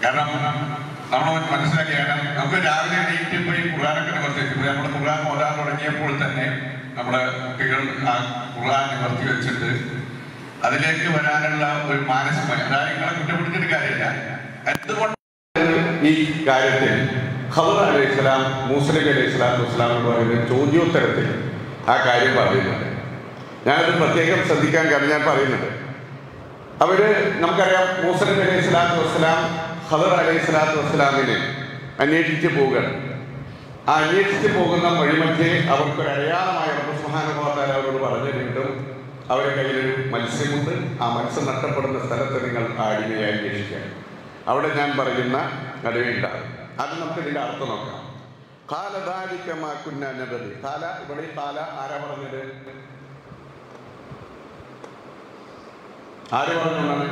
കാരണം നമ്മൾ മനസ്സിലാക്കിയാണ് നമുക്ക് രാവിലെ എണീറ്റപ്പോൾ ഈ ഖുർആാനൊക്കെ നിവർത്തിച്ചു നമ്മൾ ഖുർആൻ ഓതാൻ തുടങ്ങിയപ്പോൾ തന്നെ നമ്മുടെ കുട്ടികൾ ആ ഖുർആൻ നിവർത്തി വെച്ചിട്ട് അതിലേക്ക് വരാനുള്ള ഒരു മാനസികമായി അതായത് നിങ്ങളെ കുറ്റപ്പെടുത്തിയിട്ട് കാര്യമില്ല എന്തുകൊണ്ട് ഈ കാര്യത്തിൽ ഖബർ അലൈഹി സ്വലാം മൂസലിം അലൈഹി സ്വലാത്തു വസ്സലാം എന്ന് പറയുന്ന ചോദ്യോത്തരത്തിൽ ആ കാര്യം പറയുന്നുണ്ട് ഞാനത് പ്രത്യേകം ശ്രദ്ധിക്കാൻ കാരണം ഞാൻ പറയുന്നത് അവര് നമുക്കറിയാം മൂസലിം അലൈഹി സ്വലാത്തു വസ്സലാം ഖദർ അലൈഹി സ്വലാത്തു വസ്സലാമിനെ അന്വേഷിച്ച് പോവുകയാണ് ആ അന്വേഷിച്ച് പോകുന്ന വഴിമധ്യേ അവർക്കൊരു അടയാളമായ സുഹാനുഭവത്താൽ അവരോട് പറഞ്ഞിട്ടും അവരുടെ കയ്യിലൊരു മത്സ്യമുണ്ട് ആ മത്സ്യം നഷ്ടപ്പെടുന്ന സ്ഥലത്ത് നിങ്ങൾ ആ അടിമയെ അന്വേഷിക്കുക അവിടെ ഞാൻ പറയുന്ന അടിമയുണ്ടാകും അത് നമുക്ക് ഇതിന്റെ അർത്ഥം നോക്കാം കാലദാരിക്കമാക്കുന്ന നബതി കാല ഇവിടെ ഈ കാല ആരാ പറഞ്ഞത് ആര് പറഞ്ഞതാണ്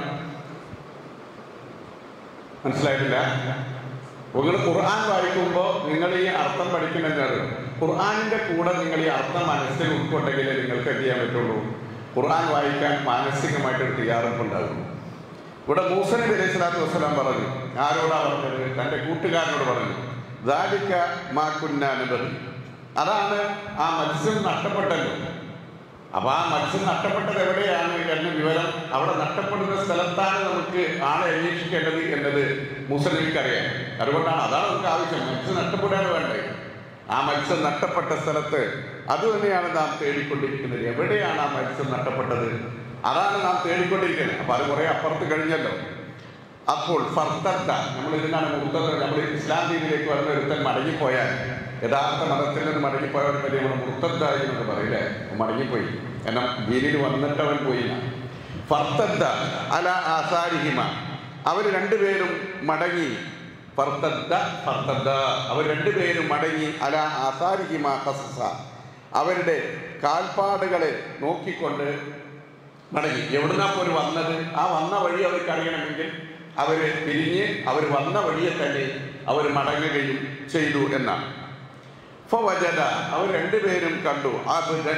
മനസ്സിലായിട്ടില്ല നിങ്ങൾ ഖുർആൻ വായിക്കുമ്പോൾ നിങ്ങൾ ഈ അർത്ഥം പഠിക്കണമെന്നത് ഖുർആാനിന്റെ കൂടെ നിങ്ങൾ ഈ അർത്ഥം മനസ്സിൽ ഉൾക്കൊണ്ടെങ്കിലേ നിങ്ങൾക്ക് എന്ത് ചെയ്യാൻ പറ്റുള്ളൂ ഖുർആൻ വായിക്കാൻ മാനസികമായിട്ടൊരു തയ്യാറെടുപ്പുണ്ടാകും ഇവിടെ മൂസൻ നബി അലൈഹി സ്വലാത്തു വസ്സലാം പറഞ്ഞു ആരോടാ പറഞ്ഞത് തൻ്റെ കൂട്ടുകാരനോട് പറഞ്ഞു ദാലിക്ക മാക്കുന്ന അനുബന്ധി അതാണ് ആ മത്സ്യം നഷ്ടപ്പെട്ടല്ലോ അപ്പൊ ആ മത്സ്യം നഷ്ടപ്പെട്ടത് എവിടെയാണ് എന്ന വിവരം അവിടെ നഷ്ടപ്പെടുന്ന സ്ഥലത്താണ് നമുക്ക് ആളെ അന്വേഷിക്കേണ്ടത് എന്നത് മുസ്ലിംക്ക് അറിയാം അതുകൊണ്ടാണ് അതാണ് നമുക്ക് ആവശ്യം മത്സ്യം നഷ്ടപ്പെടാതെ വേണ്ടത് ആ മത്സ്യം നഷ്ടപ്പെട്ട സ്ഥലത്ത് അത് തന്നെയാണ് നാം തേടിക്കൊണ്ടിരിക്കുന്നത് എവിടെയാണ് ആ മത്സ്യം നഷ്ടപ്പെട്ടത് അതാണ് നാം തേടിക്കൊണ്ടിരിക്കുന്നത് അപ്പൊ അത് കുറെ അപ്പുറത്ത് കഴിഞ്ഞല്ലോ അപ്പോൾ ഫർത്തത്ത നമ്മൾ ഇതിനാണ് മുർത്തത്ത് നമ്മൾ ഇസ്ലാം ദീനിലേക്ക് വരുന്ന ഒരുത്തൻ മടങ്ങിപ്പോയാൽ യഥാർത്ഥ മതത്തിൽ നിന്ന് മടങ്ങിപ്പോയവൻ വലിയ നമ്മൾ മുർത്തത്തായി എന്നൊക്കെ പറയില്ലേ മടങ്ങിപ്പോയി കാരണം ദീനിൽ വന്നിട്ട് അവൻ പോയില്ല ഫർത്തത്ത അല ആസാരിഹിമ അവർ രണ്ടുപേരും മടങ്ങി ഫർത്തദ്ദ ഫർത്തദ്ദ അവർ രണ്ടുപേരും മടങ്ങി അല ആസാരിഹിമ ഖസസ അവരുടെ കാൽപ്പാടുകളെ നോക്കിക്കൊണ്ട് മടങ്ങി എവിടുന്നാ പോലും വന്നത് ആ വന്ന വഴി അവർക്ക് അറിയണമെങ്കിൽ അവര് പിരിഞ്ഞ് അവർ വന്ന വഴിയെ തന്നെ അവർ മടങ്ങുകയും ചെയ്തു എന്നാണ് ഫവജദ അവർ രണ്ടുപേരും കണ്ടു ആബുദൻ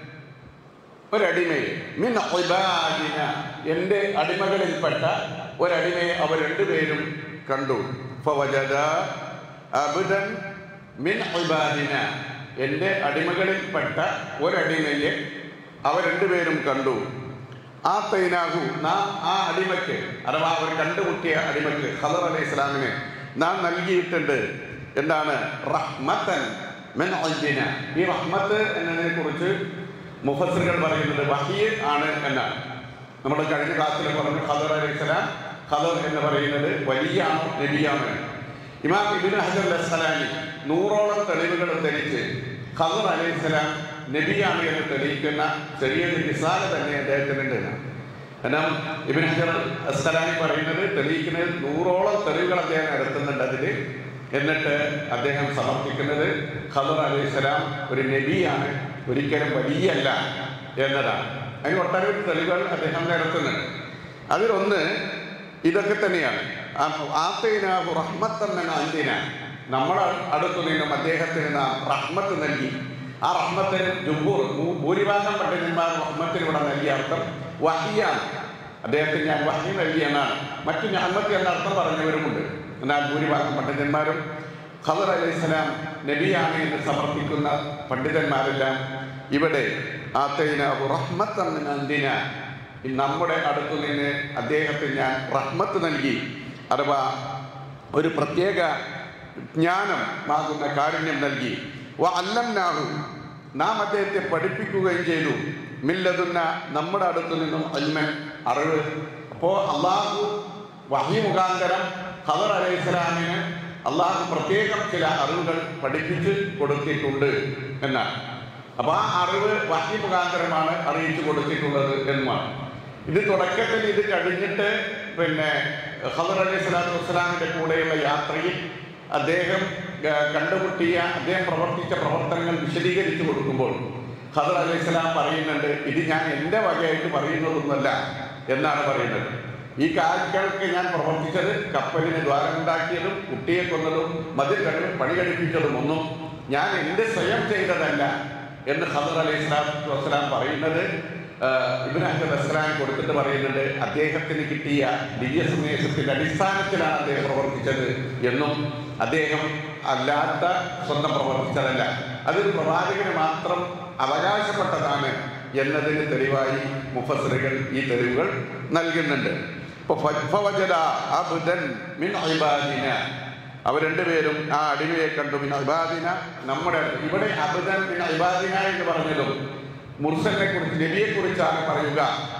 ഒരടിമയെ മിൻ ഇബാദിന എൻ്റെ അടിമകളിൽപ്പെട്ട ഒരടിമയെ അവർ രണ്ടുപേരും കണ്ടു ഫവജദ അബുദൻ മിൻ ഇബാദിന എൻ്റെ അടിമകളിൽപ്പെട്ട ഒരടിമയെ അവർ രണ്ടുപേരും കണ്ടു ആ തൈനാഹു നാം ആ അടിമയ്ക്ക് അഥവാ അവർ കണ്ടുമുട്ടിയ അടിമയ്ക്ക് ഖദർ അലൈഹി ഇസ്ലാമിന് നാം നൽകിയിട്ടുണ്ട് എന്താണ് റഹ്മത്തൻ മെൻ അൽദിന ഈ റഹ്മത്ത് എന്നതിനെ കുറിച്ച് മുഫസ്സറുകൾ പറയുന്നത് വഹീർ ആണ് എന്നാണ് നമ്മൾ കഴിഞ്ഞ ക്ലാസ്സിൽ പറഞ്ഞു ഖദർ അലൈഹി ഇസ്ലാം ഖദർ എന്ന് പറയുന്നത് വലിയാണോ നബിയാണോ എന്ന്. ഇമാം ഇബിൻ ഹജർ അസ്സലാമി നൂറോളം തെളിവുകൾ ധരിച്ച് ഖദർ അലൈഹി ഇസ്ലാം നബിയാണ് എന്ന് തെളിയിക്കുന്ന ചെറിയൊരു നിസാല തന്നെ അദ്ദേഹത്തിനുണ്ട് എന്നാണ്. കാരണം ഇബിൻ ഹജർ അസ്സലാമി പറയുന്നത് തെളിയിക്കുന്നത് നൂറോളം തെളിവുകൾ അദ്ദേഹം നടത്തുന്നുണ്ട് അതിൽ എന്നിട്ട് അദ്ദേഹം സമർപ്പിക്കുന്നത് ഖദർ അലൈഹി സ്വലാം ഒരു നബിയാണ് ഒരിക്കലും വലിയല്ല എന്നതാണ് അതിന് ഒട്ടനവധി തെളിവുകൾ അദ്ദേഹം നടത്തുന്നുണ്ട് അതിലൊന്ന് ഇതൊക്കെ തന്നെയാണ് ആത്തൈനാഹു റഹ്മത്തമ്മന അന്തിന നമ്മുടെ അടുത്തു നിന്നും അദ്ദേഹത്തിന് നാം റഹ്മത്ത് നൽകി ആ റഹ്മത്തിന് ജുബൂർ ഭൂ- ഭൂരിഭാഗം പണ്ഡിതന്മാർ റഹ്മത്തിന് ഇവിടെ നൽകിയ അർത്ഥം വഹിയാണ് അദ്ദേഹത്തിന് ഞാൻ വഹി നൽകി എന്നാണ് മറ്റു ഞമ്മക്ക് എന്ന അർത്ഥം പറഞ്ഞവരുമുണ്ട് എന്നാൽ ഭൂരിഭാഗം പണ്ഡിതന്മാരും ഖദർ അലൈഹിസ്സലാം നബിയാണ് എന്ന് സമർപ്പിക്കുന്ന പണ്ഡിതന്മാരെല്ലാം ഇവിടെ ആത്തൈന റഹ്മത്തന്തിന നമ്മുടെ അടുത്തു നിന്ന് അദ്ദേഹത്തിന് ഞാൻ റഹ്മത്ത് നൽകി അഥവാ ഒരു പ്രത്യേക ജ്ഞാനം ആകുന്ന കാരുണ്യം നൽകി വ അല്ലംനാഹു നാം അദ്ദേഹത്തെ പഠിപ്പിക്കുകയും ചെയ്തു മില്ലതുന്ന നമ്മുടെ അടുത്തു നിന്നും അൽമൻ അറിവ് അപ്പോൾ അള്ളാഹു വഹി മുഖാന്തരം ഖദർ അലൈഹി സ്വലാമിന് അള്ളാഹു പ്രത്യേകം ചില അറിവുകൾ പഠിപ്പിച്ച് കൊടുത്തിട്ടുണ്ട് എന്നാണ് അപ്പൊ ആ അറിവ് വഹി മുഖാന്തരമാണ് അറിയിച്ചു കൊടുത്തിട്ടുള്ളത് എന്നുമാണ് ഇത് തുടക്കത്തിൽ ഇത് കഴിഞ്ഞിട്ട് പിന്നെ ഖദർ അലൈഹി സ്വലാത്തു വസ്സലാമിന്റെ കൂടെയുള്ള യാത്രയിൽ അദ്ദേഹം ആ, കണ്ടുമുട്ടിയ അദ്ദേഹം പ്രവർത്തിച്ച പ്രവർത്തനങ്ങൾ വിശദീകരിച്ചു കൊടുക്കുമ്പോൾ ഖദർ അലൈഹി സ്വലാം പറയുന്നുണ്ട് ഇത് ഞാൻ എൻ്റെ വകയായിട്ട് പറയുന്നതൊന്നുമല്ല എന്നാണ് പറയുന്നത് ഈ കാര്യങ്ങൾക്ക് ഞാൻ പ്രവർത്തിച്ചത് കപ്പലിന് ദ്വാരമുണ്ടാക്കിയതും കുട്ടിയെ കൊന്നതും മതിൽ കഴിവ് പണി കഴിപ്പിച്ചതും ഒന്നും ഞാൻ എൻ്റെ സ്വയം ചെയ്തതല്ല എന്ന് ഖദർ അലൈഹി സ്വലാത്തു വസ്സലാം പറയുന്നത് ഇബ്രാഹിം അസ്ലാം കൊടുത്തിട്ട് പറയുന്നുണ്ട് അദ്ദേഹത്തിന് കിട്ടിയ ദിവ്യ സന്ദേശത്തിന്റെ അടിസ്ഥാനത്തിലാണ് അദ്ദേഹം പ്രവർത്തിച്ചത് എന്നും അദ്ദേഹം അല്ലാത്ത സ്വന്തം പ്രവർത്തിച്ചതല്ല അതൊരു പ്രവാചകന് മാത്രം അവകാശപ്പെട്ടതാണ് എന്നതിന് തെളിവായി മുഫസറുകൾ ഈ തെളിവുകൾ നൽകുന്നുണ്ട് ഇപ്പൊ ഫവജദ അബ്ദൻ മിൻ ഇബാദിന അവർ രണ്ടുപേരും ആ അടിമയെ കണ്ടു മിൻ ഇബാദിന നമ്മുടെ ഇവിടെ അബ്ദൻ മിൻ ഇബാദിന എന്ന് പറഞ്ഞതും മുർസലിനെ കുറിച്ച് നബിയെ കുറിച്ചാണ് പറയുക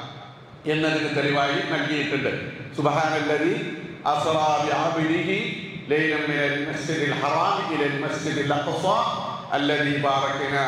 എന്നതിന് തെളിവായി നൽകിയിട്ടുണ്ട് സുബ്ഹാനല്ലദി അസ്റാ ബിഅബ്ദിഹി ലൈലൻ മിനൽ മസ്ജിദിൽ ഹറാം ഇലൽ മസ്ജിദിൽ അഖ്സ അല്ലദി ബാറകന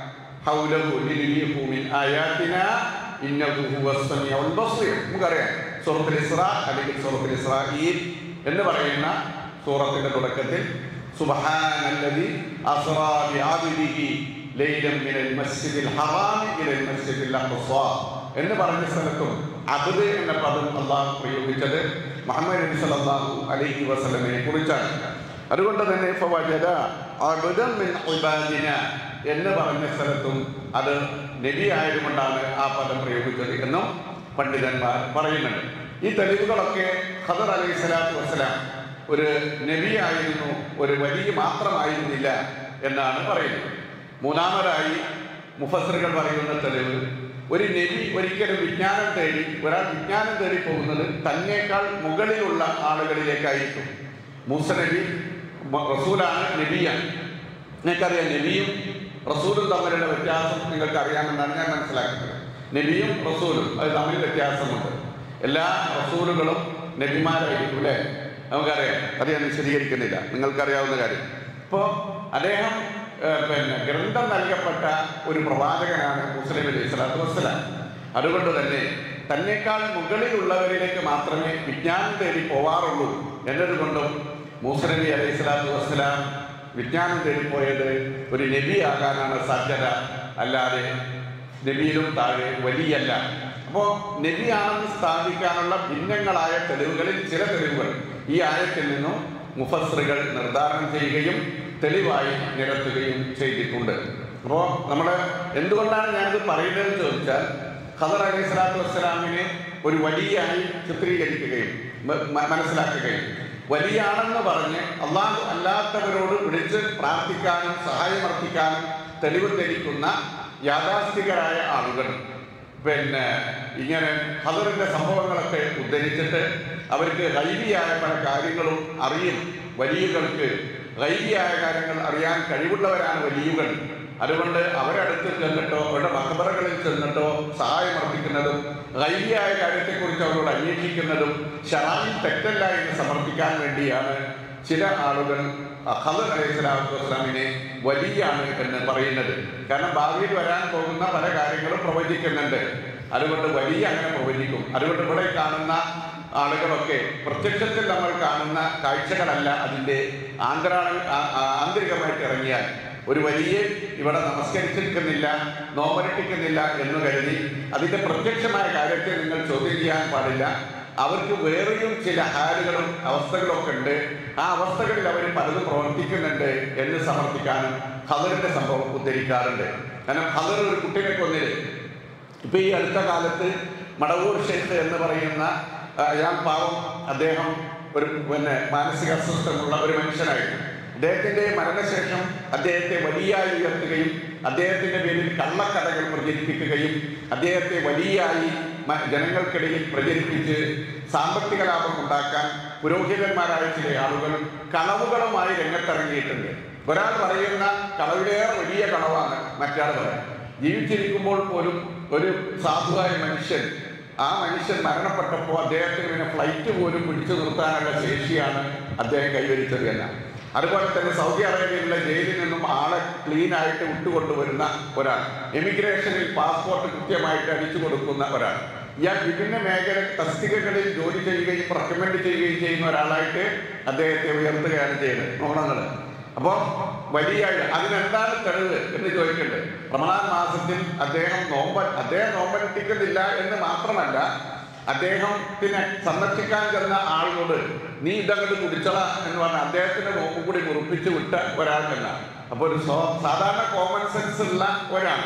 ഹൗലഹു ലിനുരിയഹു മിൻ ആയാതിന ഇന്നഹു ഹുവസ് സമീഉൽ ബസീർ നമുക്കറിയാം സൂറത്തുൽ ഇസ്രാ അല്ലെങ്കിൽ സൂറത്തുൽ ഇസ്രായീൽ എന്ന് പറയുന്ന സൂറത്തിന്റെ തുടക്കത്തിൽ സുബ്ഹാനല്ലദി അസ്റാ ബിഅബ്ദിഹി ലൈലൻ മിനൽ മസ്ജിദിൽ ഹറാം ഇലൽ മസ്ജിദിൽ അഖ്സ എന്ന് പറഞ്ഞ സ്ഥലത്തും അബ്ദ് എന്ന പദം അള്ളാഹു പ്രയോഗിച്ചത് മുഹമ്മദ് നബി സല്ലല്ലാഹു അലൈഹി വസല്ലമയെ കുറിച്ചാണ് അതുകൊണ്ട് തന്നെ ഫവജദ അബ്ദൻ മിൻ ഇബാദിന എന്ന് പറഞ്ഞ സ്ഥലത്തും അത് നബി ആയതുകൊണ്ടാണ് ആ പദം പ്രയോഗിച്ചത് എന്നും പണ്ഡിതന്മാർ പറയുന്നുണ്ട് ഈ തെളിവുകളൊക്കെ ഖദർ അലൈഹി സ്വലാത്തു വസ്സലാം ഒരു നബിയായിരുന്നു ഒരു വലിയ മാത്രമായിരുന്നില്ല എന്നാണ് പറയുന്നത് മൂന്നാമതായി മുഫസറുകൾ പറയുന്ന തെളിവ് ഒരു നബി ഒരിക്കലും വിജ്ഞാനം തേടി ഒരാൾ വിജ്ഞാനം തേടി പോകുന്നത് തന്നേക്കാൾ മുകളിലുള്ള ആളുകളിലേക്കായിരിക്കും മൂസ നബി മ- റസൂലാണ് നബിയാണ് നിങ്ങൾക്കറിയാം നബിയും റസൂലും തമ്മിലുള്ള വ്യത്യാസം നിങ്ങൾക്ക് അറിയാമെന്നാണ് ഞാൻ മനസ്സിലാക്കുന്നത് നബിയും റസൂലും അത് തമ്മിൽ വ്യത്യാസമുണ്ട് എല്ലാ റസൂലുകളും നബിമാരായിരിക്കും അല്ലേ നമുക്കറിയാം അത് ഞാൻ വിശദീകരിക്കുന്നില്ല നിങ്ങൾക്കറിയാവുന്ന കാര്യം ഇപ്പോൾ അദ്ദേഹം ഏഹ്, പിന്നെ ഗ്രന്ഥം നൽകപ്പെട്ട ഒരു പ്രവാചകനാണ് മുസ്ലിം അലൈഹി സ്വലാത്തു വസ്സലാം അതുകൊണ്ട് തന്നെ തന്നെക്കാൾ മുകളിലുള്ളവരിലേക്ക് മാത്രമേ വിജ്ഞാനം തേടി പോവാറുള്ളൂ എന്നതുകൊണ്ടും മൂസനബി അലൈഹി സ്വലാത്തു വസ്സലാം വിജ്ഞാനം തേടിപ്പോയത് ഒരു നബി ആകാനാണ് സാധ്യത അല്ലാതെ നബിയിലും താഴെ വലിയല്ല അപ്പോൾ നബിയാണെന്ന് സ്ഥാപിക്കാനുള്ള ഭിന്നങ്ങളായ തെളിവുകളിൽ ചില തെളിവുകൾ ഈ ആയത്തിൽ നിന്നും മുഫസ്റുകൾ നിർദ്ധാരണം ചെയ്യുകയും തെളിവായി നിരത്തുകയും ചെയ്തിട്ടുണ്ട് അപ്പോൾ നമ്മൾ എന്തുകൊണ്ടാണ് ഞാനിത് പറയുന്നതെന്ന് ചോദിച്ചാൽ ഖദർ അലൈഹി സ്വലാത്തു വസ്സലാമിനെ ഒരു വലിയായി ചിത്രീകരിക്കുകയും മ- മ- മനസ്സിലാക്കുകയും വലിയാണെന്ന് പറഞ്ഞ് അള്ളാഹു അല്ലാത്തവരോട് വിളിച്ച് പ്രാർത്ഥിക്കാനും സഹായമർപ്പിക്കാനും തെളിവ് ധരിക്കുന്ന യാഥാസ്ഥികരായ ആളുകൾ പിന്നെ ഇങ്ങനെ ഖദറിന്റെ സംഭവങ്ങളൊക്കെ ഉദ്ധരിച്ചിട്ട് അവർക്ക് ഗൈബിയായ പല കാര്യങ്ങളും അറിയും വലിയകൾക്ക് ഗൈബിയായ കാര്യങ്ങൾ അറിയാൻ കഴിവുള്ളവരാണ് വലിയുകൾ അതുകൊണ്ട് അവരടുത്ത് ചെന്നിട്ടോ അവരുടെ മക്കബറകളിൽ ചെന്നിട്ടോ സഹായം അർപ്പിക്കുന്നതും ഗൈബിയായ കാര്യത്തെക്കുറിച്ച് അവരോട് അന്വേഷിക്കുന്നതും ഷറായി തെറ്റല്ല എന്ന് സമർപ്പിക്കാൻ വേണ്ടിയാണ് ചില ആളുകൾ ഖദർ അലൈഹി സ്വലാത്തു വസ്സലാമിനെ വലിയാണ് എന്ന് പറയുന്നത് കാരണം ഭാവിയിൽ വരാൻ പോകുന്ന പല കാര്യങ്ങളും പ്രവചിക്കുന്നുണ്ട് അതുകൊണ്ട് വലിയ അങ്ങനെ പ്രവചിക്കും അതുകൊണ്ട് ഇവിടെ കാണുന്ന ആളുകളൊക്കെ പ്രത്യക്ഷത്തിൽ നമ്മൾ കാണുന്ന കാഴ്ചകളല്ല അതിൻ്റെ ആന്തരാള ആ- ആ- ആന്തരികമായിട്ട് ഇറങ്ങിയാൽ ഒരു വലിയ ഇവിടെ നമസ്കരിച്ചിരിക്കുന്നില്ല നോമരട്ടിക്കുന്നില്ല എന്ന് കരുതി അതിൻ്റെ പ്രത്യക്ഷമായ കാര്യത്തെ നിങ്ങൾ ചോദ്യം ചെയ്യാൻ പാടില്ല അവർക്ക് വേറെയും ചില ഹാലുകളും അവസ്ഥകളും ഒക്കെ ഉണ്ട് ആ അവസ്ഥകളിൽ അവർ പലതും പ്രവർത്തിക്കുന്നുണ്ട് എന്ന് സമർത്ഥിക്കാനും ഖദറിന്റെ സംഭവം ഉദ്ധരിക്കാറുണ്ട് കാരണം ഖദർ ഒരു കുട്ടിനെ കൊന്നില് ഇപ്പൊ ഈ അടുത്ത കാലത്ത് മടവൂർ ഷെയ്ഖ് എന്ന് പറയുന്ന ആ, അയാൾ പാവം അദ്ദേഹം ഒരു പിന്നെ മാനസിക അസ്വസ്ഥമുള്ള ഒരു മനുഷ്യനായിരുന്നു അദ്ദേഹത്തിന്റെ മരണശേഷം അദ്ദേഹത്തെ വലിയായി ഉയർത്തുകയും അദ്ദേഹത്തിന്റെ പേരിൽ കള്ളക്കഥകൾ പ്രചരിപ്പിക്കുകയും അദ്ദേഹത്തെ വലിയായി മ- ജനങ്ങൾക്കിടയിൽ പ്രചരിപ്പിച്ച് സാമ്പത്തിക ലാഭം ഉണ്ടാക്കാൻ പുരോഹിതന്മാരായ ചില ആളുകൾ കളവുകളുമായി രംഗത്തിറങ്ങിയിട്ടുണ്ട് ഒരാൾ പറയുന്ന കളവിലേറെ വലിയ കളവാണ് മറ്റാൾ പറയാം ജീവിച്ചിരിക്കുമ്പോൾ പോലും ഒരു സാധുവായ മനുഷ്യൻ ആ മനുഷ്യൻ മരണപ്പെട്ടപ്പോൾ അദ്ദേഹത്തിന് പിന്നെ ഫ്ലൈറ്റ് പോലും പിടിച്ചു നിർത്താനുള്ള ശേഷിയാണ് അദ്ദേഹം കൈവരിച്ചത് എന്നാണ് അതുപോലെ തന്നെ സൗദി അറേബ്യയിലുള്ള ജയിലിൽ നിന്നും ആളെ ക്ലീൻ ആയിട്ട് വിട്ടുകൊണ്ടുവരുന്ന ഒരാൾ എമിഗ്രേഷനിൽ പാസ്പോർട്ട് കൃത്യമായിട്ട് അടിച്ചു കൊടുക്കുന്ന ഒരാൾ ഇയാൾ വിഭിന്ന മേഖല തസ്തികകളിൽ ജോലി ചെയ്യുകയും റെക്കമെൻഡ് ചെയ്യുകയും ചെയ്യുന്ന ഒരാളായിട്ട് അദ്ദേഹത്തെ ഉയർത്തുകയാണ് ചെയ്യുന്നത് നോക്കണങ്ങൾ അപ്പോൾ വലിയ അതിനെന്താണ് തെളിവ് എന്ന് ചോദിക്കണ്ടേ റമദാൻ മാസത്തിൽ അദ്ദേഹം നോമ്പ അദ്ദേഹം നോമ്പനുഷ്ഠിക്കുന്നില്ല എന്ന് മാത്രമല്ല അദ്ദേഹത്തിനെ സന്ദർശിക്കാൻ ചെന്ന ആളോട് നീ ഇതങ്ങോട്ട് കുടിച്ചള എന്ന് പറഞ്ഞ അദ്ദേഹത്തിന്റെ നോമ്പ് കൂടി മുറിപ്പിച്ച് വിട്ട ഒരാൾ എന്നാണ് അപ്പോൾ ഒരു സ്വ- സാധാരണ കോമൺ സെൻസ് ഉള്ള ഒരാൾ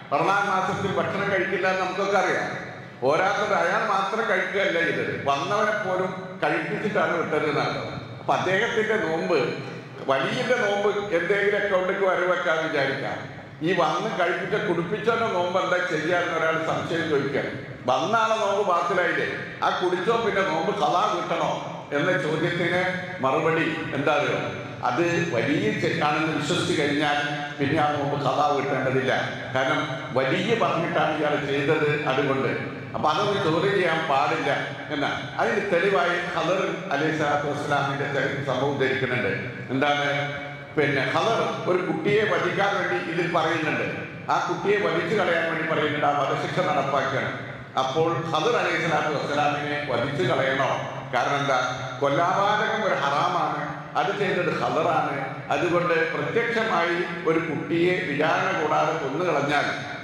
റമദാൻ മാസത്തിൽ ഭക്ഷണം കഴിക്കില്ല എന്ന് നമുക്കൊക്കെ അറിയാം പോരാത്തത് അയാൾ മാത്രം കഴിക്കുകയല്ല ചെയ്തത് വന്നവനെ പോലും കഴിപ്പിച്ചിട്ടാണ് വിട്ടത് എന്നാണ് അപ്പൊ അദ്ദേഹത്തിന്റെ നോമ്പ് വലിയന്റെ നോമ്പ് എന്തെങ്കിലും അക്കൗണ്ടിലേക്ക് വരവെക്കാൻ വിചാരിക്കാം ഈ വന്ന് കഴിപ്പിച്ച കുടിപ്പിച്ചവന്റെ നോമ്പ് എന്താ ചെയ്യാന്ന് ഒരാൾ സംശയം ചോദിക്കാൻ വന്ന ആളെ നോമ്പ് ബാത്തിലായില്ലേ ആ കുടിച്ചോ പിന്നെ നോമ്പ് കഥാ കിട്ടണോ എന്ന ചോദ്യത്തിന് മറുപടി എന്താ അറിയോ അത് വലിയ തെറ്റാണെന്ന് വിശ്വസിച്ച് കഴിഞ്ഞാൽ പിന്നെ ആ നോമ്പ് കഥാ കിട്ടേണ്ടതില്ല കാരണം വലിയ പറഞ്ഞിട്ടാണ് ഇയാൾ ചെയ്തത് അതുകൊണ്ട് അപ്പൊ അതൊന്നും ചോദ്യം ചെയ്യാൻ പാടില്ല എന്നാ അതിന് തെളിവായി ഖദർ അലൈഹി സ്വലാത്തു വസ്സലാമിന്റെ ചരിത്ര സംഭവം ധരിക്കുന്നുണ്ട് എന്താണ് പിന്നെ ഖദർ ഒരു കുട്ടിയെ വധിക്കാൻ വേണ്ടി ഇതിൽ പറയുന്നുണ്ട് ആ കുട്ടിയെ വധിച്ചു കളയാൻ വേണ്ടി പറയുന്നുണ്ട് ആ വധശിക്ഷ നടപ്പാക്കണം അപ്പോൾ ഖദർ അലൈഹി സ്വലാത്തു വസ്സലാമിനെ വധിച്ചു കളയണോ കാരണം എന്താ കൊല്ലാപാതകം ഒരു ഹറാമാണ് അത് ചെയ്തത് ഖദറാണ് അതുകൊണ്ട് പ്രത്യക്ഷമായി ഒരു കുട്ടിയെ വിചാരണ കൂടാതെ കൊന്നു കളഞ്ഞാൽ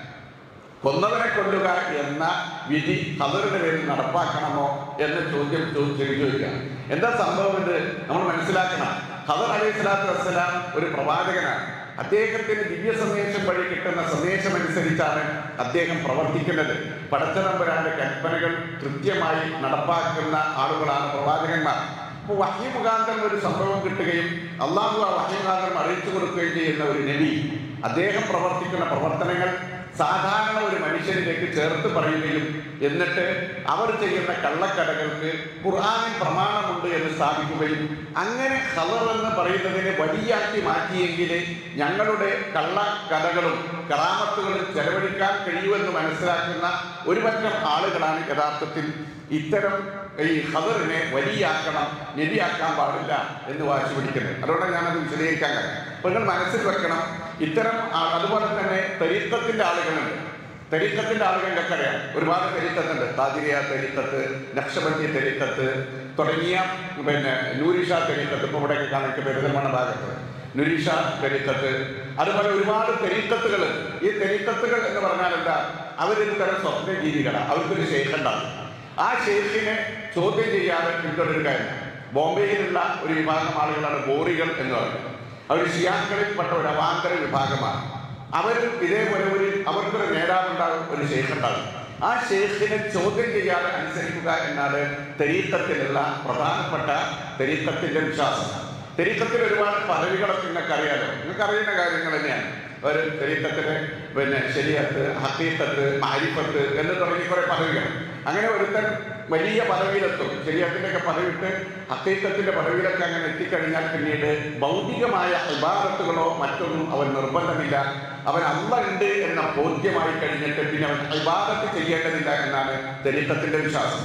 കൊന്നവനെ കൊല്ലുക എന്ന വിധി ഖദറിന്റെ പേരിൽ നടപ്പാക്കണമോ എന്ന ചോദ്യം ചോദിച്ചു ചോദിക്കുക എന്താ സംഭവം ഇത് നമ്മൾ മനസ്സിലാക്കണം ഖദർ അലൈഹി സ്വലാത്തു വസ്സലാം ഒരു പ്രവാചകനാണ് അദ്ദേഹത്തിന് ദിവ്യ സന്ദേശം വഴി കിട്ടുന്ന സന്ദേശം അനുസരിച്ചാണ് അദ്ദേഹം പ്രവർത്തിക്കുന്നത് പടച്ചതമ്പരാന്റെ കൽപ്പനകൾ കൃത്യമായി നടപ്പാക്കുന്ന ആളുകളാണ് പ്രവാചകന്മാർ അപ്പോൾ വഹ്യ മുഖാന്തരം ഒരു സംഭവം കിട്ടുകയും അള്ളാഹു ആ വഹ്യ മുഖാന്തരം അറിയിച്ചു കൊടുക്കുകയും ചെയ്യുന്ന ഒരു നബി അദ്ദേഹം പ്രവർത്തിക്കുന്ന പ്രവർത്തനങ്ങൾ സാധാരണ ഒരു മനുഷ്യനിലേക്ക് ചേർത്ത് പറയുകയും എന്നിട്ട് അവർ ചെയ്യുന്ന കള്ളക്കടകൾക്ക് ഖുർആാനിൽ പ്രമാണമുണ്ട് എന്ന് സ്ഥാപിക്കുകയും അങ്ങനെ ഖദർ എന്ന് പറയുന്നതിനെ വലിയാക്കി മാറ്റിയെങ്കിൽ ഞങ്ങളുടെ കള്ളക്കഥകളും കറാമത്തുകളും ചെലവഴിക്കാൻ കഴിയുമെന്ന് മനസ്സിലാക്കുന്ന ഒരു പറ്റം ആളുകളാണ് യഥാർത്ഥത്തിൽ ഇത്തരം ഈ ഖദറിനെ വലിയാക്കണം നബിയാക്കാൻ പാടില്ല എന്ന് വാശി പിടിക്കുന്നത് അതുകൊണ്ട് ഞാനത് വിശദീകരിക്കാൻ കഴിയും അപ്പൊ നിങ്ങൾ മനസ്സിൽ വെക്കണം ഇത്തരം ആ- അതുപോലെ തന്നെ തരീക്കത്തിന്റെ ആളുകളുണ്ട് തെരീക്കത്തിന്റെ ആളുകൾക്കൊക്കെ അറിയാം ഒരുപാട് തെരീക്കത്തുണ്ട് താതിരിയ തെരീക്കത്ത് നക്ഷബന്തി തെരീക്കത്ത് തുടങ്ങിയ പിന്നെ നൂരിഷ തെരീക്കത്ത് ഇപ്പൊ ഇവിടെയൊക്കെ കാണിക്ക് പെരുതൽമണ്ണ ഭാഗത്ത് നുരിഷ തെരീക്കത്ത് അതുപോലെ ഒരുപാട് തെരീക്കത്തുകൾ ഈ തെരീക്കത്തുകൾ എന്ന് പറഞ്ഞാൽ എന്താ അവരൊരു തരം സ്വപ്ന ജീവികളാണ് അവർക്കൊരു ഷെയ്ഖ് ഉണ്ടാകും ആ ഷെയ്ഖിനെ ചോദ്യം ചെയ്യാതെ പിന്തുടരുകയല്ല ബോംബെയിലുള്ള ഒരു വിഭാഗം ആളുകളാണ് ബോറികൾ എന്ന് പറയുന്നത് അവർ ഷിയാക്കളിൽപ്പെട്ട ഒരു അവാന്തര വിഭാഗമാണ് അവർ ഇതേപോലെ ഒരു അവർക്കൊരു നേതാവുണ്ടാകും ഒരു ഷെയ്ഖ് ഉണ്ടാകും ആ ഷെയ്ഖിനെ ചോദ്യം ചെയ്യാതെ അനുസരിക്കുക എന്നാണ് തെരീക്കത്തിലുള്ള പ്രധാനപ്പെട്ട തെരീക്കത്തിന്റെ വിശ്വാസം തെരീക്കത്തിൽ ഒരുപാട് പദവികളൊക്കെ നിങ്ങൾക്ക് അറിയാലോ നിങ്ങൾക്ക് അറിയുന്ന കാര്യങ്ങൾ തന്നെയാണ് ഒരു തെരീക്കത്തിന് പിന്നെ ശരിയത്ത് ഹക്കീക്കത്ത് മാരിപ്പത്ത് എന്ന് തുടങ്ങി കുറെ പദവികൾ അങ്ങനെ ഒരുത്തൻ വലിയ പദവിയിലെത്തും ശരിയത്തിന്റെ ഒക്കെ പദവിയിട്ട് ഹക്കീക്കത്തിന്റെ പദവിയിലൊക്കെ അങ്ങനെ എത്തിക്കഴിഞ്ഞാൽ പിന്നീട് ഭൗതികമായ ഇബാദത്തുകളോ മറ്റൊന്നും അവൻ നിർബന്ധമില്ല അവൻ അല്ല ഉണ്ട് എന്ന ബോധ്യമായി കഴിഞ്ഞിട്ട് പിന്നെ അവൻ ഇബാദത്ത് ചെയ്യേണ്ടതില്ല എന്നാണ് തെരീക്കത്തിന്റെ വിശ്വാസം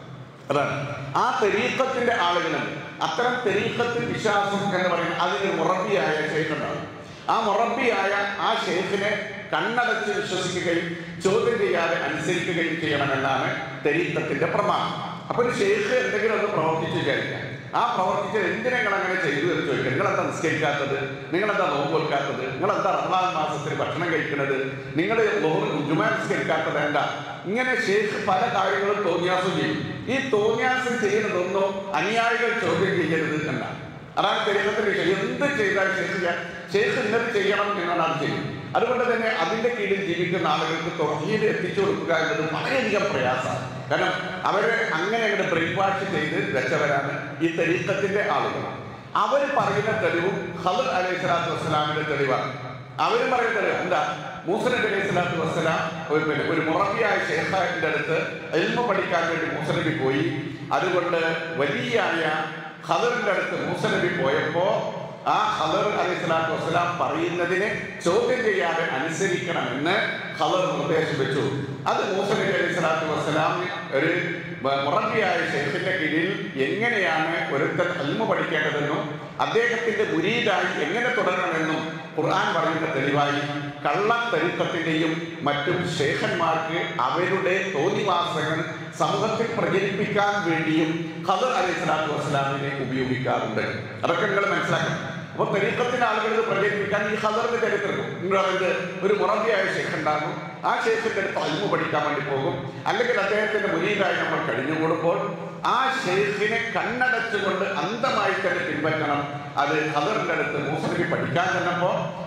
അതാണ് ആ തെരീക്കത്തിന്റെ ആളുകളുണ്ട് അത്തരം തെരീക്കത്തിൽ വിശ്വാസം എന്ന് പറയുന്നത് അതിന് മുറബിയായ ഷെയ്ഖ് ഉണ്ടാവും ആ മുറബിയായ ആ ഷെയ്ഖിനെ കണ്ണടച്ച് വിശ്വസിക്കുകയും ചോദ്യം ചെയ്യാതെ അനുസരിക്കുകയും ചെയ്യണമെന്നാണ് തെരീക്കത്തിന്റെ പ്രമാണം അപ്പൊ ഒരു ഷെയ്ഖ് എന്തെങ്കിലും ഒന്ന് പ്രവർത്തിച്ചു വിചാരിക്കാം ആ പ്രവർത്തിച്ചത് എന്തിനെ നിങ്ങൾ അങ്ങനെ ചെയ്തു എന്ന് ചോദിക്കുക നിങ്ങൾ എന്താ നിസ്കരിക്കാത്തത് നിങ്ങൾ എന്താ നോമ്പ് വെക്കാത്തത് നിങ്ങൾ എന്താ റമദാൻ മാസത്തിൽ ഭക്ഷണം കഴിക്കുന്നത് നിങ്ങൾ ജുമാ നിസ്കരിക്കാത്തത് എന്താ ഇങ്ങനെ ഷെയ്ഖ് പല കാര്യങ്ങളും തോന്നിയാസം ചെയ്യും ഈ തോന്നിയാസം ചെയ്യുന്നതൊന്നും അനുയായികൾ ചോദ്യം ചെയ്യരുത് എന്നാണ് അതാണ് ചരിത്രത്തിന്റെ വിഷയം എന്ത് ചെയ്താൽ ഷെയ്ഖ് ചെയ്യാൻ ഷെയ്ഖ് ഇന്നത് ചെയ്യണം എന്നാണ് അത് ചെയ്യും അതുകൊണ്ട് തന്നെ അതിന്റെ കീഴിൽ ജീവിക്കുന്ന ആളുകൾക്ക് തൊഹീൽ എത്തിച്ചു കൊടുക്കുക എന്നത് വളരെയധികം പ്രയാസമാണ് കാരണം അവരെ അങ്ങനെ അങ്ങോട്ട് ബ്രേക്ക് വാഷ് ചെയ്ത് വെച്ചവരാണ് ഈ തെരീക്കത്തിന്റെ ആളുകൾ അവർ പറയുന്ന തെളിവും ഖദർ അലൈഹി സ്വലാത്തു വസ്സലാമിന്റെ തെളിവാണ് അവർ പറയുന്ന തെളിവ് എന്താ മൂസ നബി അലൈഹി സ്വലാത്തു വസ്സലാം ഒരു പിന്നെ ഒരു മുറബിയായ ഷേഖിന്റെ അടുത്ത് എൽമ പഠിക്കാൻ വേണ്ടി മൂസ നബി പോയി അതുകൊണ്ട് വലിയായ ഖദറിന്റെ അടുത്ത് മൂസ നബി പോയപ്പോ ആ ഖദർ അലൈഹി സ്വലാത്തു വസ്സലാം പറയുന്നതിനെ ചോദ്യം ചെയ്യാതെ അനുസരിക്കണമെന്ന് ഖദർ നിർദ്ദേശം വെച്ചു അത് മൂസ നബി അലൈഹി സ്വലാത്തു വസ്സലാം ഒരു മുറബിയായ ഷെയ്ഖിന്റെ കീഴിൽ എങ്ങനെയാണ് ഒരുത്തൻ അൽമ പഠിക്കേണ്ടതെന്നും അദ്ദേഹത്തിന്റെ മുരീതായി എങ്ങനെ തുടരണമെന്നും ഖുർആൻ പറയുന്ന തെളിവായി കള്ളത്തരുക്കത്തിന്റെയും മറ്റും ഷേഖന്മാർക്ക് അവരുടെ തോന്നിവാസങ്ങൾ സമൂഹത്തിൽ പ്രചരിപ്പിക്കാൻ വേണ്ടിയും ഖദർ അലൈഹി സ്വലാത്തു വസ്സലാമിനെ ഉപയോഗിക്കാറുണ്ട് അതൊക്കെ നിങ്ങൾ മനസ്സിലാക്കണം അപ്പൊ തെരീക്കത്തിന്റെ ആളുകൾ ഇത് പ്രചരിപ്പിക്കാൻ ഈ ഖദറിന്റെ ചരിത്രം നിങ്ങൾ പറയുന്നത് ഒരു മുറബിയായ ഷേഖ് ഉണ്ടാകും ആ ഷേഖിന്റെ അടുത്ത് അൽമു പഠിക്കാൻ വേണ്ടി പോകും അല്ലെങ്കിൽ അദ്ദേഹത്തിന്റെ മുരീതായി നമ്മൾ കഴിഞ്ഞുകൂടുമ്പോൾ ആ ഷെയ്ഖിനെ കണ്ണടച്ചുകൊണ്ട് അന്ധമായി തന്നെ പിൻപറ്റണം അത് ഖദറിന്റെ അടുത്ത് മൂസലിക്ക് പഠിക്കാൻ ചെന്നപ്പോ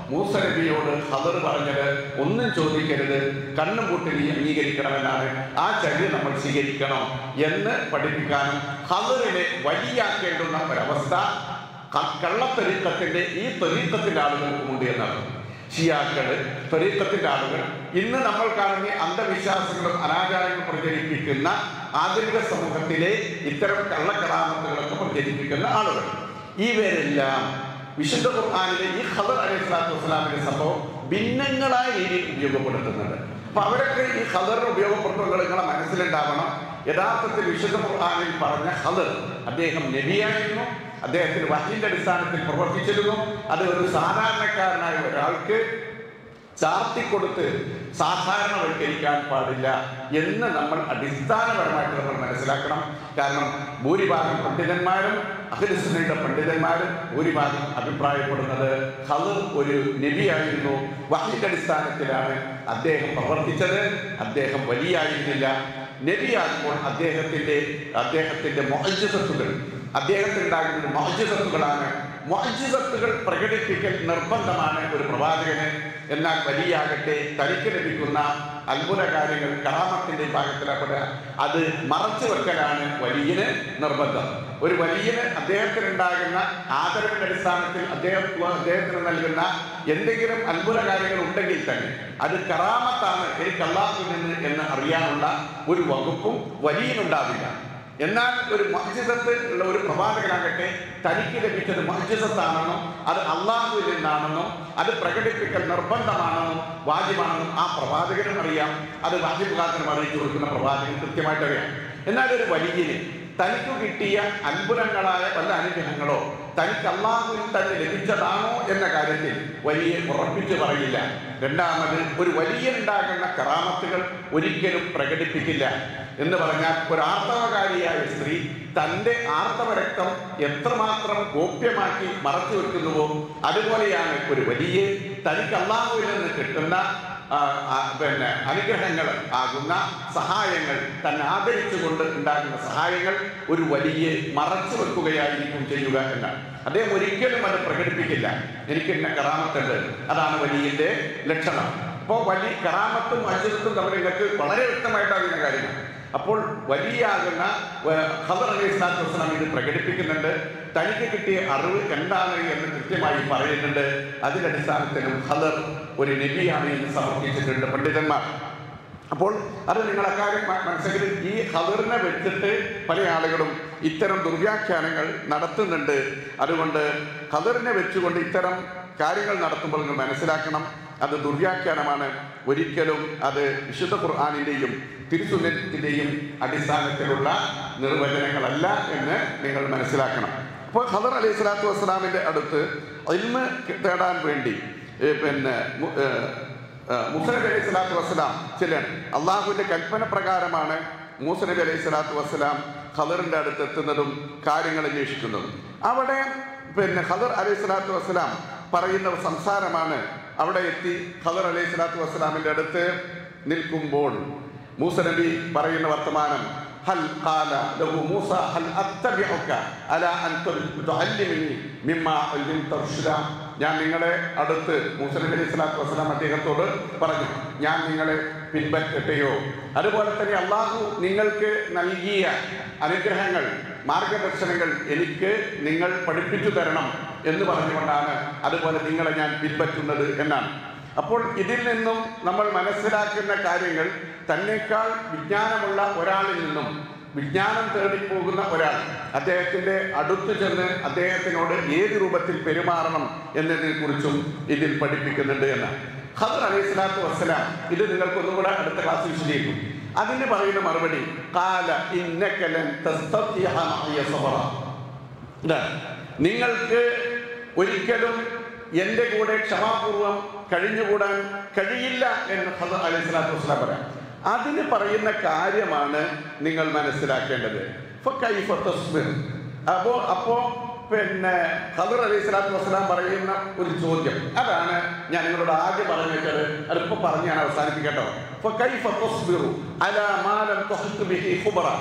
മൂസ നബിയോട് ഖദർ പറഞ്ഞത് ഒന്നും ചോദിക്കരുത് കണ്ണും പൂട്ടി നീ അംഗീകരിക്കണമെന്നാണ് ആ ചര്യ നമ്മൾ സ്വീകരിക്കണം എന്ന് പഠിപ്പിക്കാനും ഖദറിനെ വലിയാക്കേണ്ടുന്ന ഒരവസ്ഥ ക- കള്ളത്തൊരീക്കത്തിന്റെ ഈ തൊരീക്കത്തിന്റെ ആളുകൾക്കുമുണ്ട് എന്നാണ് ഷിയാക്കള് ത്വരീക്കത്തിന്റെ ആളുകൾ ഇന്ന് നമ്മൾ കാണുന്ന അന്ധവിശ്വാസങ്ങളും അനാചാരങ്ങളും പ്രചരിപ്പിക്കുന്ന ആധുനിക സമൂഹത്തിലെ ഇത്തരം കള്ളക്കടാമത്തുകളൊക്കെ പ്രചരിപ്പിക്കുന്ന ആളുകൾ ഇവരെല്ലാം വിശുദ്ധ ഖുർആാനിലെ ഈ ഖദർ അലൈഹി സ്വലാത്തു വസ്സലാമിന്റെ സംഭവം ഭിന്നങ്ങളായ രീതിയിൽ ഉപയോഗപ്പെടുത്തുന്നുണ്ട് അപ്പൊ അവരൊക്കെ ഈ ഖദറിന് ഉപയോഗപ്പെടുത്തുമ്പോൾ നിങ്ങളെ മനസ്സിലുണ്ടാവണം യഥാർത്ഥത്തിൽ വിശുദ്ധ ഖുർആാനിൽ പറഞ്ഞ ഖദർ അദ്ദേഹം നബിയായിരുന്നു അദ്ദേഹത്തിന് വഹിന്റെ അടിസ്ഥാനത്തിൽ പ്രവർത്തിച്ചിരുന്നു അത് ഒരു സാധാരണക്കാരനായ ഒരാൾക്ക് ചാർത്തിക്കൊടുത്ത് സാധാരണവൽക്കരിക്കാൻ പാടില്ല എന്ന് നമ്മൾ അടിസ്ഥാനപരമായിട്ട് നമ്മൾ മനസ്സിലാക്കണം കാരണം ഭൂരിഭാഗം പണ്ഡിതന്മാരും അഖിലുസുന്നയുടെ പണ്ഡിതന്മാരും ഭൂരിഭാഗം അഭിപ്രായപ്പെടുന്നത് ഖദർ ഒരു നബിയായിരുന്നു വഹിന്റെ അടിസ്ഥാനത്തിലാണ് അദ്ദേഹം പ്രവർത്തിച്ചത് അദ്ദേഹം വലിയായിരുന്നില്ല നബിയാകുമ്പോൾ അദ്ദേഹത്തിന്റെ അദ്ദേഹത്തിന്റെ മൊഹജത്തുകൾ അദ്ദേഹത്തിനുണ്ടാകുന്ന മൊഹജത്തുകളാണ് മൊഹജത്തുകൾ പ്രകടിപ്പിക്കൽ നിർബന്ധമാണ് ഒരു പ്രവാചകന് എന്നാൽ വലിയാകട്ടെ തനിക്ക് ലഭിക്കുന്ന അത്ഭുത കാര്യങ്ങൾ കറാമത്തിന്റെ ഭാഗത്തിലപ്പെടുക അത് മറച്ചു വെക്കലാണ് വലിയന് നിർബന്ധം ഒരു വലിയന് അദ്ദേഹത്തിനുണ്ടാകുന്ന ആദരവിന്റെ അടിസ്ഥാനത്തിൽ അദ്ദേഹം അദ്ദേഹത്തിന് നൽകുന്ന എന്തെങ്കിലും അത്ഭുത കാര്യങ്ങൾ ഉണ്ടെങ്കിൽ തന്നെ അത് കറാമത്താണ് എനിക്ക് അള്ളാഹുവിൽ നിന്ന് എന്ന് അറിയാനുള്ള ഒരു വകുപ്പും വലിയനുണ്ടാവില്ല എന്നാൽ ഒരു മഹജിസത്ത് ഉള്ള ഒരു പ്രവാചകനാകട്ടെ തനിക്ക് ലഭിച്ചത് മഹജിസത്താണെന്നും അത് അള്ളാഹുവിൽ നിന്നാണെന്നും അത് പ്രകടിപ്പിക്കൽ നിർബന്ധമാണെന്നും വാജിബാണെന്നും ആ പ്രവാചകനും അറിയാം അത് വാജിബുകാരനും അറിയിച്ചു കൊടുക്കുന്ന പ്രവാചകൻ കൃത്യമായിട്ട് അറിയാം എന്നാൽ ഒരു വലിയന് തനിക്ക് കിട്ടിയ അത്ഭുതങ്ങളായ വല്ല അനുഗ്രഹങ്ങളോ തനിക്ക് അള്ളാഹുവിൽ തന്നെ ലഭിച്ചതാണോ എന്ന കാര്യത്തിൽ വലിയ ഉറപ്പിച്ചു പറയില്ല രണ്ടാമത് ഒരു വലിയ ഉണ്ടാകുന്ന കറാമത്തുകൾ ഒരിക്കലും പ്രകടിപ്പിക്കില്ല എന്ന് പറഞ്ഞാൽ ഒരു ആർത്തവകാരിയായ സ്ത്രീ തൻ്റെ ആർത്തവ രക്തം എത്രമാത്രം ഗോപ്യമാക്കി മറച്ചു വെക്കുന്നുവോ അതുപോലെയാണ് ഒരു വലിയ തനിക്ക് അള്ളാഹുവിൽ നിന്ന് കിട്ടുന്ന ആ, ആ, പിന്നെ അനുഗ്രഹങ്ങൾ ആകുന്ന സഹായങ്ങൾ തന്നെ ആദരിച്ചുകൊണ്ട് ഉണ്ടാകുന്ന സഹായങ്ങൾ ഒരു വലിയ മറച്ചു വെക്കുകയായിരിക്കും ചെയ്യുക എന്നാണ് അദ്ദേഹം ഒരിക്കലും അത് പ്രകടിപ്പിക്കില്ല എനിക്ക് എന്നെ കറാമത്തുണ്ട് അതാണ് വലിയന്റെ ലക്ഷണം അപ്പോൾ വലിയ കറാമത്തും അജിതത്തും തമ്മിൽ നിങ്ങൾക്ക് വളരെ വ്യക്തമായിട്ട് അറിയുന്ന കാര്യമാണ് അപ്പോൾ വലിയാകുന്ന ഏർ, ഖദർ അലൈഹി സ്വലാത്തു വസ്സലാം ഇത് പ്രകടിപ്പിക്കുന്നുണ്ട് തനിക്ക് കിട്ടിയ അറിവ് എന്താണ് എന്ന് കൃത്യമായി പറയുന്നുണ്ട് അതിന്റെ അടിസ്ഥാനത്തിലും ഖദർ ഒരു നബിയാണ് എന്ന് സമർപ്പിച്ചിട്ടുണ്ട് പണ്ഡിതന്മാർ അപ്പോൾ അത് നിങ്ങൾ അക്കാര്യം മ- മനസ്സിലാക്കി ഈ ഖദറിനെ വെച്ചിട്ട് പല ആളുകളും ഇത്തരം ദുർവ്യാഖ്യാനങ്ങൾ നടത്തുന്നുണ്ട് അതുകൊണ്ട് ഖദറിനെ വെച്ചുകൊണ്ട് ഇത്തരം കാര്യങ്ങൾ നടത്തുമ്പോൾ നിങ്ങൾ മനസ്സിലാക്കണം അത് ദുർവ്യാഖ്യാനമാണ് ഒരിക്കലും അത് വിശുദ്ധ ഖുർആാനിൻ്റെയും തിരുസുന്നത്തിൻ്റെയും അടിസ്ഥാനത്തിലുള്ള നിർവചനങ്ങളല്ല എന്ന് നിങ്ങൾ മനസ്സിലാക്കണം അപ്പോൾ ഖദർ അലൈഹി സ്വലാത്തു വസ്സലാമിൻ്റെ അടുത്ത് ഇൽമ തേടാൻ വേണ്ടി ഏ, പിന്നെ മു- ഏ, ആ, മൂസ നബി അലൈഹി സ്വലാത്തു വസ്സലാം ചെല്ലാണ് അള്ളാഹുവിന്റെ കൽപ്പന പ്രകാരമാണ് മൂസ നബി അലൈഹി സ്വലാത്തു വസ്സലാം ഖദറിന്റെ അടുത്ത് എത്തുന്നതും കാര്യങ്ങൾ അന്വേഷിക്കുന്നതും അവിടെ പിന്നെ ഖദർ അലൈഹി സ്വലാത്തു വസ്സലാം പറയുന്ന ഒരു സംസാരമാണ് അവിടെ എത്തി ഖദർ അലൈഹി സ്വലാത്തു വസ്സലാമിന്റെ അടുത്ത് നിൽക്കുമ്പോൾ മൂസ നബി പറയുന്ന വർത്തമാനം ഹൽ ഖാല ലഹു മൂസ ഹൽ അത്തബിഉക അലാ അൻ തുഅല്ലിമനി മിമ്മാ ഉൽലിംത റുഷ്ദ ഞാൻ നിങ്ങളെ അടുത്ത് മൂസ നബി അലൈഹി സ്വലാത്തു വസ്സലാം അദ്ദേഹത്തോട് പറഞ്ഞു ഞാൻ നിങ്ങളെ പിൻപറ്റട്ടെയോ അതുപോലെ തന്നെ അള്ളാഹു നിങ്ങൾക്ക് നൽകിയ അനുഗ്രഹങ്ങൾ മാർഗദർശനങ്ങൾ എനിക്ക് നിങ്ങൾ പഠിപ്പിച്ചു തരണം എന്ന് പറഞ്ഞുകൊണ്ടാണ് അതുപോലെ നിങ്ങളെ ഞാൻ പിൻപറ്റുന്നത് എന്നാണ് അപ്പോൾ ഇതിൽ നിന്നും നമ്മൾ മനസ്സിലാക്കുന്ന കാര്യങ്ങൾ തന്നെക്കാൾ വിജ്ഞാനമുള്ള ഒരാളിൽ നിന്നും വിജ്ഞാനം തേടിപ്പോകുന്ന ഒരാൾ അദ്ദേഹത്തിന്റെ അടുത്ത് ചെന്ന് അദ്ദേഹത്തിനോട് ഏത് രൂപത്തിൽ പെരുമാറണം എന്നതിനെ കുറിച്ചും ഇതിൽ പഠിപ്പിക്കുന്നുണ്ട് എന്നാണ് ഖദർ അലൈഹി സ്വലാത്തു വസ്സലാം ഇത് നിങ്ങൾക്ക് ഒന്നുകൂടെ അടുത്ത ക്ലാസ് വിശദീകരിക്കും അതിന് പറയുന്ന മറുപടി കാല ഇന്നക്കലൻ തസ്തത്തിയ മഅയ സബറ ഇതാണ് നിങ്ങൾക്ക് ഒരിക്കലും എൻ്റെ കൂടെ ക്ഷമാപൂർവം കഴിഞ്ഞുകൂടാൻ കഴിയില്ല എന്ന് ഖദർ അലൈഹി സ്വലാത്തു വസ്സലാം പറയാം അതിന് പറയുന്ന കാര്യമാണ് നിങ്ങൾ മനസ്സിലാക്കേണ്ടത് ഫകൈഫ തസ്ബിർ അപ്പോ അപ്പോ പിന്നെ ഖദർ അലൈഹി സ്വലാത്തു വസ്സലാം പറയുന്ന ഒരു ചോദ്യം അതാണ് ഞാൻ നിങ്ങളോട് ആദ്യം പറഞ്ഞു വെച്ചത് അതിപ്പോ പറഞ്ഞ് ഞാൻ അവസാനിപ്പിക്കട്ടോ ഫകൈഫ തസ്ബിറു അലാ മാ ലം തുഹ്ത് ബിഹി ഖുബറ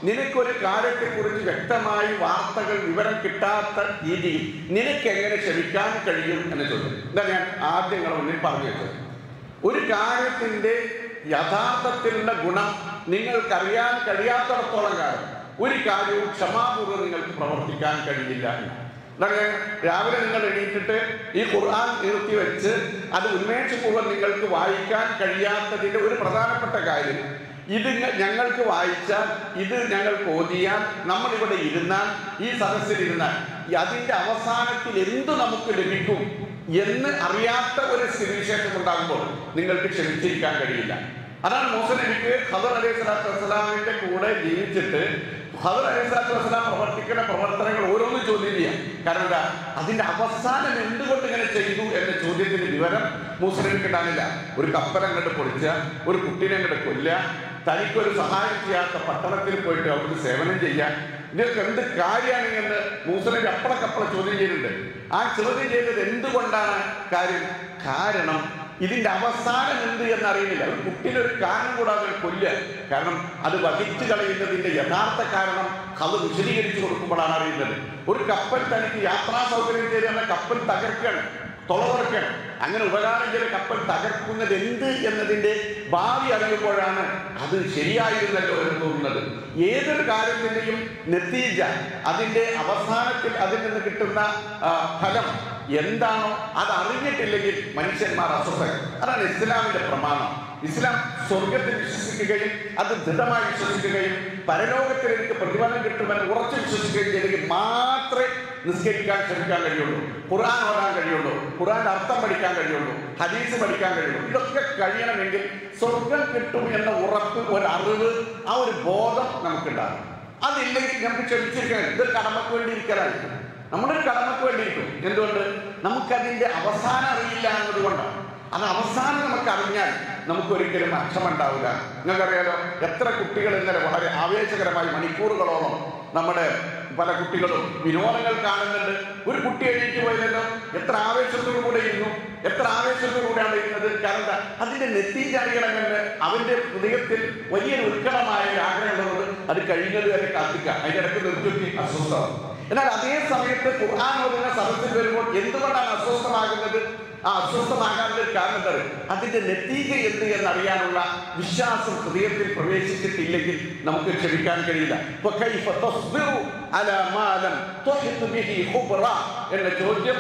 നിനക്കൊരു കാര്യത്തെക്കുറിച്ച് വ്യക്തമായി വാർത്തകൾ വിവരം കിട്ടാത്ത രീതിയിൽ നിനക്ക് എങ്ങനെ ക്ഷമിക്കാൻ കഴിയും എന്ന് ചോദ്യം ഇതാ ഞാൻ ആദ്യം നിങ്ങളെ മുന്നിൽ പറഞ്ഞു വെച്ചത് ഒരു കാര്യത്തിന്റെ യഥാർത്ഥത്തിലുള്ള ഗുണം നിങ്ങൾക്കറിയാൻ കഴിയാത്തിടത്തോളം കാലം ഒരു കാര്യവും ക്ഷമാപൂർവ്വം നിങ്ങൾക്ക് പ്രവർത്തിക്കാൻ കഴിയില്ല എന്ന്. അതാണ് ഞാൻ രാവിലെ നിങ്ങൾ എണീറ്റിട്ട് ഈ ഖുർആൻ നിർത്തി വെച്ച് അത് ഉന്മേഷപൂർവ്വം നിങ്ങൾക്ക് വായിക്കാൻ കഴിയാത്തതിന്റെ ഒരു പ്രധാനപ്പെട്ട കാര്യം ഇത് ഞ- ഞങ്ങൾക്ക് വായിച്ചാൽ ഇത് ഞങ്ങൾക്ക് ഓതിയാൽ നമ്മളിവിടെ ഇരുന്നാൽ ഈ സദസ്സിൽ ഇരുന്നാൽ ഈ അതിന്റെ അവസാനത്തിൽ എന്ത് നമുക്ക് ലഭിക്കും എന്ന് അറിയാത്ത ഒരു സ്ഥിതിവിശേഷം ഉണ്ടാകുമ്പോൾ നിങ്ങൾക്ക് ക്ഷമിച്ചിരിക്കാൻ കഴിയില്ല അതാണ് മൂസ നബിക്ക് ഖദർ അലൈഹി സ്വലാത്തു വസ്സലാമിന്റെ കൂടെ ജീവിച്ചിട്ട് ഖദർ അലൈഹി സ്വലാത്തു വസ്സലാം പ്രവർത്തിക്കുന്ന പ്രവർത്തനങ്ങൾ ഓരോന്നും ചോദ്യം ചെയ്യാം കാരണം എന്താ അതിന്റെ അവസാനം എന്തുകൊണ്ട് ഇങ്ങനെ ചെയ്തു എന്ന ചോദ്യത്തിന് വിവരം മൂസ നബിക്ക് ഉണ്ടാകുന്നില്ല ഒരു കപ്പൽ അങ്ങോട്ട് പൊളിച്ച ഒരു കുട്ടീനെ അങ്ങോട്ട് കൊല്ലുക തനിക്കൊരു സഹായം ചെയ്യാത്ത പട്ടണത്തിൽ പോയിട്ട് അവർക്ക് സേവനം ചെയ്യാൻ ഇതൊക്കെ എന്ത് കാര്യമാണ് എന്ന് മൂസനബി അപ്പളക്കപ്പള ചോദ്യം ചെയ്തിട്ടുണ്ട് ആ ചോദ്യം ചെയ്തത് എന്തുകൊണ്ടാണ് കാര്യം കാരണം ഇതിന്റെ അവസാനം എന്ത് എന്ന് അറിയുന്നില്ല ഒരു കുട്ടീനെ ഒരു കാരണം കൂടാതെ കൊല്ലുക കാരണം അത് വഹിച്ചു കളയുന്നതിന്റെ യഥാർത്ഥ കാരണം അത് വിശദീകരിച്ചു കൊടുക്കുമ്പോഴാണ് അറിയുന്നത് ഒരു കപ്പൽ തനിക്ക് യാത്രാ സൗകര്യം ചെയ്ത് കപ്പൽ തകർക്കുകയാണ് തുളവർക്കാണ് അങ്ങനെ ഉപകാരം ചെയ്ത കപ്പൽ തകർക്കുന്നത് എന്ത് എന്നതിന്റെ ഭാവി അറിയുമ്പോഴാണ് അത് ശരിയായിരുന്നല്ലോ എന്ന് തോന്നുന്നത് ഏതൊരു കാര്യത്തിന്റെയും നെത്തീജ അതിന്റെ അവസാനത്തിൽ അതിൽ നിന്ന് കിട്ടുന്ന ആ, ഫലം എന്താണോ അത് അറിഞ്ഞിട്ടില്ലെങ്കിൽ മനുഷ്യന്മാർ അസ്വസ്ഥർ അതാണ് ഇസ്ലാമിന്റെ പ്രമാണം ഇസ്ലാം സ്വർഗത്തിൽ വിശ്വസിക്കുകയും അത് ദൃഢമായി വിശ്വസിക്കുകയും പരലോകത്തിൽ എനിക്ക് പ്രതിഫലം കിട്ടുമെന്ന് ഉറച്ചു വിശ്വസിക്കുകയും ചെയ്തെങ്കിൽ മാത്രമേ നിസ്കരിക്കാൻ ശ്രമിക്കാൻ കഴിയുള്ളൂ ഖുർആൻ ഓടാൻ കഴിയുള്ളൂ ഖുർആന്റെ അർത്ഥം പഠിക്കാൻ കഴിയുള്ളൂ ഹദീസ് പഠിക്കാൻ കഴിയുള്ളൂ ഇതൊക്കെ കഴിയണമെങ്കിൽ സ്വർഗം കിട്ടും എന്ന ഉറപ്പ് ഒരു അറിവ് ആ ഒരു ബോധം നമുക്കുണ്ടാകും അതില്ലെങ്കിൽ നമുക്ക് ക്ഷമിച്ചിരിക്കണം ഇത് കടമക്ക് വേണ്ടി ഇരിക്കലായിരിക്കും നമ്മുടെ ഒരു കടമക്ക് വേണ്ടി ഇരിക്കും എന്തുകൊണ്ട് നമുക്കതിന്റെ അവസാനം അറിയില്ല എന്നതുകൊണ്ടാണ് അത് അവസാനം നമുക്ക് അറിഞ്ഞാൽ നമുക്കൊരിക്കലും അക്ഷമുണ്ടാവില്ല നിങ്ങൾക്കറിയാലോ എത്ര കുട്ടികൾ ഇന്നലെ വളരെ ആവേശകരമായി മണിക്കൂറുകളോളം നമ്മുടെ പല കുട്ടികളും വിനോദങ്ങൾ കാണുന്നുണ്ട് ഒരു കുട്ടി എണീറ്റ് പോയതല്ലോ എത്ര ആവേശത്തോടു കൂടെ ഇരുന്നു എത്ര ആവേശത്തോടു കൂടെയാണ് ഇരുന്നത് കാരണം എന്താ? അതിന്റെ നെത്തീജ അറിയണമെന്ന് അവന്റെ ഹൃദയത്തിൽ വലിയൊരു ഉത്കടമായ ഒരു ആഗ്രഹമുള്ളത് അത് കഴിഞ്ഞത് വരെ കാത്തിക്കുക അതിന്റെ ഇടയ്ക്ക് നിർത്തി അസ്വസ്ഥത എന്നാൽ അതേ സമയത്ത് ഖുർആൻ ഓതുന്ന സദസ്സിൽ വരുമ്പോൾ എന്തുകൊണ്ടാണ് അസ്വസ്ഥമാകുന്നത് ആ അസ്വസ്ഥമാകാനുള്ള ഒരു കാരണം എന്താണ് അതിന്റെ നെത്തീജ എന്ത് എന്നറിയാനുള്ള വിശ്വാസം ഹൃദയത്തിൽ പ്രവേശിച്ചിട്ടില്ലെങ്കിൽ നമുക്ക് ക്ഷമിക്കാൻ കഴിയില്ല فكيف تصبر على ما لم تحط به خبرا എന്ന ചോദ്യം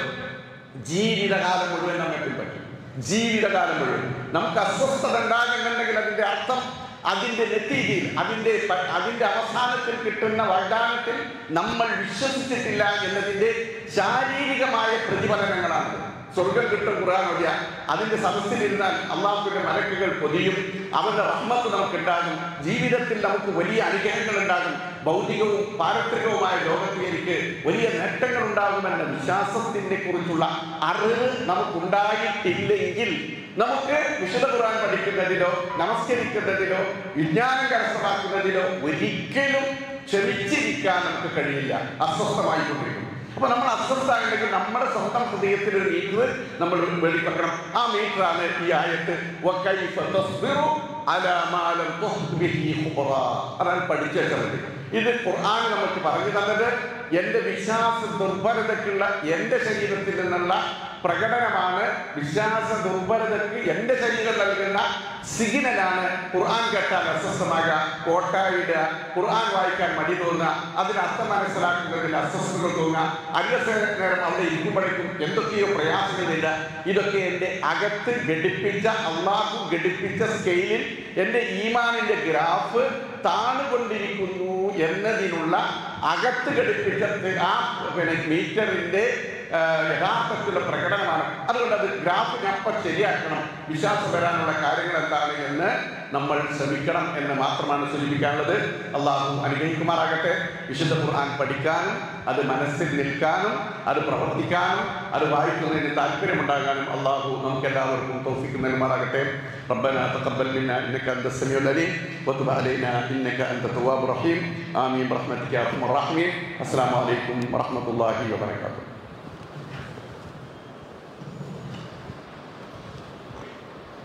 ജീവിതകാലം മുഴുവൻ നമ്മെ പിൻപറ്റും ജീവിതകാലം മുഴുവൻ നമുക്ക് അസ്വസ്ഥത ഉണ്ടാകുന്നുണ്ടെങ്കിൽ അതിന്റെ അർത്ഥം അതിന്റെ നെത്തീതിയിൽ അതിന്റെ പ- അതിന്റെ അവസാനത്തിൽ കിട്ടുന്ന വാഗ്ദാനത്തിൽ നമ്മൾ വിശ്വസിച്ചിട്ടില്ല എന്നതിന്റെ ശാരീരികമായ പ്രതിഫലനങ്ങളാണ് സ്വർഗം കിട്ടും ഖുർആൻ ഓതിയ അതിന്റെ സദസ്സിലിരുന്നാൽ അള്ളാഹുവിന്റെ മലക്കുകൾ പൊതിയും അവരുടെ റഹ്മത്ത് നമുക്കുണ്ടാകും ജീവിതത്തിൽ നമുക്ക് വലിയ അനുഗ്രഹങ്ങൾ ഉണ്ടാകും ഭൗതികവും പാരത്രികവുമായ ലോകത്തിൽ എനിക്ക് വലിയ നേട്ടങ്ങൾ ഉണ്ടാകുമെന്ന വിശ്വാസത്തിനെ കുറിച്ചുള്ള അറിവ് നമുക്കുണ്ടായിട്ടില്ലെങ്കിൽ നമുക്ക് വിശുദ്ധ ഖുർആൻ പഠിക്കുന്നതിലോ നമസ്കരിക്കുന്നതിലോ വിജ്ഞാനം കരസ്ഥമാക്കുന്നതിലോ ഒരിക്കലും ക്ഷമിച്ചിരിക്കാൻ നമുക്ക് കഴിയില്ല അസ്വസ്ഥമായി കൊണ്ടിരിക്കും അപ്പൊ നമ്മൾ അസ്വസ്ഥാണെങ്കിൽ നമ്മുടെ സ്വന്തം ഹൃദയത്തിൽ ഒരു മീറ്റർ നമ്മൾ വെളിപ്പെക്കണം ആ മീറ്ററാണ് ഈ ആയത്ത് വക്കൈഫ തസ്ബിറു അലാ മാ ലം തുഹ്ത് ബിഹി ഖുബ്റാ. അതാണ് പഠിച്ചു വെച്ചാൽ മതി ഇത് ഖുർആൻ നമുക്ക് പറഞ്ഞു തന്നത് എന്റെ വിശ്വാസ ദുർബലതയ്ക്കുള്ള എന്റെ ശരീരത്തിൽ നിന്നുള്ള പ്രകടനമാണ് വിശ്വാസ ദുർബലതയ്ക്ക് എന്റെ ശരീരം നൽകുന്ന സിഗ്നലാണ് ഖുർആൻ കേട്ടാൽ അസ്വസ്ഥമാകുക കോട്ടായിടുക ഖുർആൻ വായിക്കാൻ മടി തോന്നുക അതിന് അർത്ഥം മനസ്സിലാക്കുന്നതിൽ അസ്വസ്ഥതകൾ തോന്നുക അല്പ നേരം അവിടെ ഇരിക്കുമ്പോഴേക്കും എന്തൊക്കെയോ പ്രയാസങ്ങളില്ല ഇതൊക്കെ എൻ്റെ അകത്ത് ഘടിപ്പിച്ച അള്ളാഹു ഘടിപ്പിച്ച സ്കെയിലിൽ എൻ്റെ ഈമാനിന്റെ ഗ്രാഫ് താണുകൊണ്ടിരിക്കുന്നു എന്നതിനുള്ള അകത്ത് ഘടിപ്പിച്ച ആ പിന്നെ മീറ്ററിന്റെ ആ, യഥാർത്ഥത്തിലുള്ള പ്രകടനമാണ് അതുകൊണ്ട് അത് ഗ്രാഫിനപ്പം ശരിയാക്കണം വിശ്വാസം വരാനുള്ള കാര്യങ്ങൾ എന്താണ് എന്ന് നമ്മൾ ശ്രമിക്കണം എന്ന് മാത്രമാണ് സൂചിപ്പിക്കാനുള്ളത് അള്ളാഹു അനുഗ്രഹിക്കുമാറാകട്ടെ വിശുദ്ധ ഖുർആൻ പഠിക്കാനും അത് മനസ്സിൽ നിൽക്കാനും അത് പ്രവർത്തിക്കാനും അത് വായിക്കുന്നതിന് താല്പര്യമുണ്ടാകാനും അള്ളാഹു നമുക്ക് എല്ലാവർക്കും തോഫിക്ക് നൽകുമാറാകട്ടെ ربنا تقبل منا انك انت السميع العليم وتب علينا انك انت التواب الرحيم امين برحمتك يا ارحم الراحمين السلام عليكم ورحمه الله وبركاته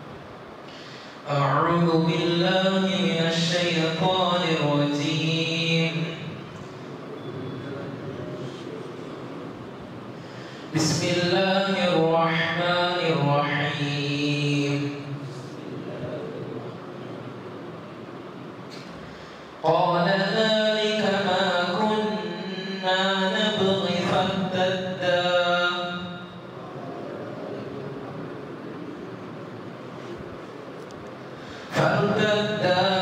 أعوذ بالله من الشيطان الرجيم فارتدا